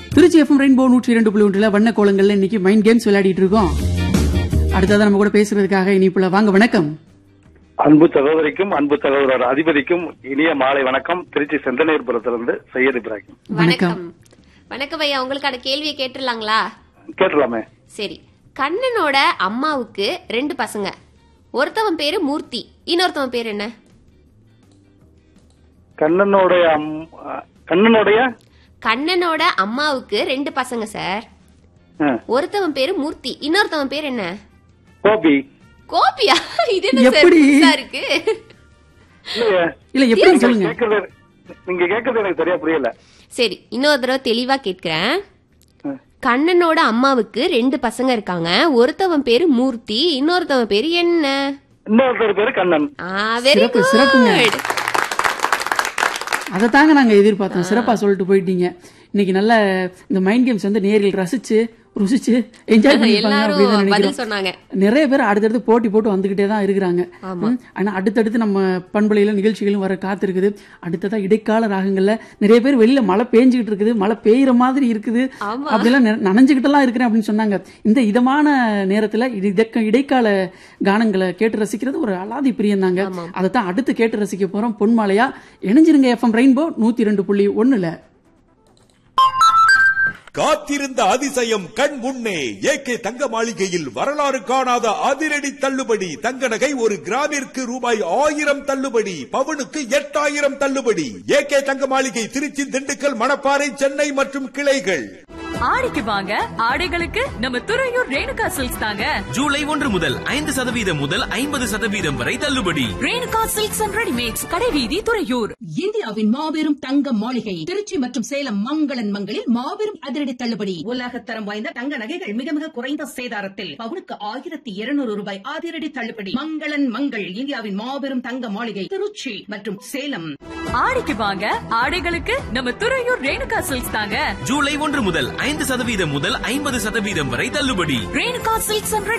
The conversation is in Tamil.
திருச்சி எஃப்எம் ரெயின்போ நூற்றி இரண்டு புள்ளி ஒன்றுல வண்ண கோலங்கள்ல இன்னைக்கு மைண்ட் கேம்ஸ் விளையாடிட்டு இருக்கோம் அடுத்ததான் நம்ம கூட பேசுறதுக்காக இனிப்புல வாங்க வணக்கம் அன்பு சகோதரிக்கும் அன்பு சகோதரர் அதிபதிக்கும் இனிய மாலை வணக்கம் திருச்சி செந்தனேர்புரத்திலிருந்து சையத் இப்ராஹிம் வணக்கம். வணக்கம் வணக்கம் ஐயா உங்களுக்கான கேள்வியை கேட்டுடலாங்களா கேட்டலாமே சரி கண்ணனோட அம்மாவுக்கு ரெண்டு பசங்க ஒருத்தவன் பேரு மூர்த்தி இன்னொருத்தவன் பேர் என்ன கண்ணனுடைய அம்- கண்ணனுடைய கண்ணனோட அம்மாவுக்கு ரெண்டு பசங்க சார் ஆ, ஒருத்தவன் பேரு மூர்த்தி இன்னொருத்தவன் பேர் என்ன கோபி கோபியா இது என்ன சார் எப்படி? புதுசா இருக்கு இல்லையே இல்ல எப்படி சொல்லுங்க கேக்குறது நீங்க கேக்குறது எனக்கு சரியா புரியல சரி இன்னொரு தடவை தெளிவா கேட்கிறேன் ஆ, கண்ணனோட அம்மாவுக்கு ரெண்டு பசங்க இருக்காங்க ஒருத்தவன் பேரு மூர்த்தி இன்னொருத்தவன் பேரு என்ன இன்னொருத்தர் பேரு கண்ணன் ஆ வெரி சிறப்பு, சிறப்புங்க. குட் அதை தாங்க நாங்க எதிர்பார்த்தோம் சிறப்பா சொல்லிட்டு போயிட்டீங்க இன்னைக்கு நல்ல இந்த மைண்ட் கேம்ஸ் வந்து நேரில் ரசிச்சு ருசிச்சு என்ஜாய் பண்ணிருப்பாங்க எல்லாரும் அப்படின்னு பதில் நினைக்கிறோம் சொன்னாங்க நிறைய பேர் அடுத்தடுத்து போட்டி போட்டு வந்துகிட்டே தான் இருக்கிறாங்க ம், ஆனா அடுத்தடுத்து நம்ம பண்பலையில நிகழ்ச்சிகளும் வர காத்திருக்குது அடுத்ததா இடைக்கால ராகங்கள்ல நிறைய பேர் வெளியில மழை பேஞ்சுக்கிட்டு இருக்குது மழை பெய்யுற மாதிரி இருக்குது ஆமா. அப்படிலாம் நெ- நனைஞ்சுக்கிட்டெல்லாம் இருக்கிறேன் அப்படின்னு சொன்னாங்க இந்த இதமான நேரத்துல இது- இதக்க- இடைக்கால கானங்களை கேட்டு ரசிக்கிறது ஒரு அலாதி பிரியம் தாங்க அதை தான் அடுத்து கேட்டு ரசிக்க போறோம் பொன்மாலையா இணைஞ்சிருங்க எஃப்எம் ரெயின்போ நூத்தி ரெண்டு புள்ளி ஒண்ணுல காத்திருந்த அதிசயம் கண் முன்னே ஏகே தங்க மாளிகையில் வரலாறு காணாத அதிரடி தள்ளுபடி தங்க நகை ஒரு கிராமிற்கு ரூபாய் ஆயிரம் தள்ளுபடி பவுனுக்கு எட்டாயிரம் தள்ளுபடி ஏகே தங்க மாளிகை திருச்சி திண்டுக்கல் மணப்பாறை சென்னை மற்றும் கிளைகள் ஆடிக்கு வாங்க ஆடைகளுக்கு நம்ம துறையூர் ரேணுகா சில்க்ஸ் தாங்க ஜூலை ஒன்று முதல் ஐந்து சதவீதம் முதல் ஐம்பது சதவீதம் வரை தள்ளுபடி ரேணுகா சில்க்ஸ் அண்ட் ரெடிமேட்ஸ் கடைவீதி துறையூர் இந்தியாவின் மாபெரும் தங்க மாளிகை திருச்சி மற்றும் சேலம் மங்களன் மங்களில் மாபெரும் அதிரடி தள்ளுபடி உலகத்தரம் வாய்ந்த தங்க நகைகள் மிக மிக குறைந்த சேதாரத்தில் பவுனுக்கு ஆயிரத்தி இருநூறு ரூபாய் அதிரடி தள்ளுபடி மங்களன் மங்கள் இந்தியாவின் மாபெரும் தங்க மாளிகை திருச்சி மற்றும் சேலம் ஆடிக்கு வாங்க ஆடைகளுக்கு நம்ம துறையூர் ரேணுகா சில்க்ஸ் தாங்க ஜூலை ஒன்று முதல் ஐந்து சதவீதம் முதல் ஐம்பது சதவீதம் வரை தள்ளுபடி ரேணுகா சில்க்ஸ் அண்ட்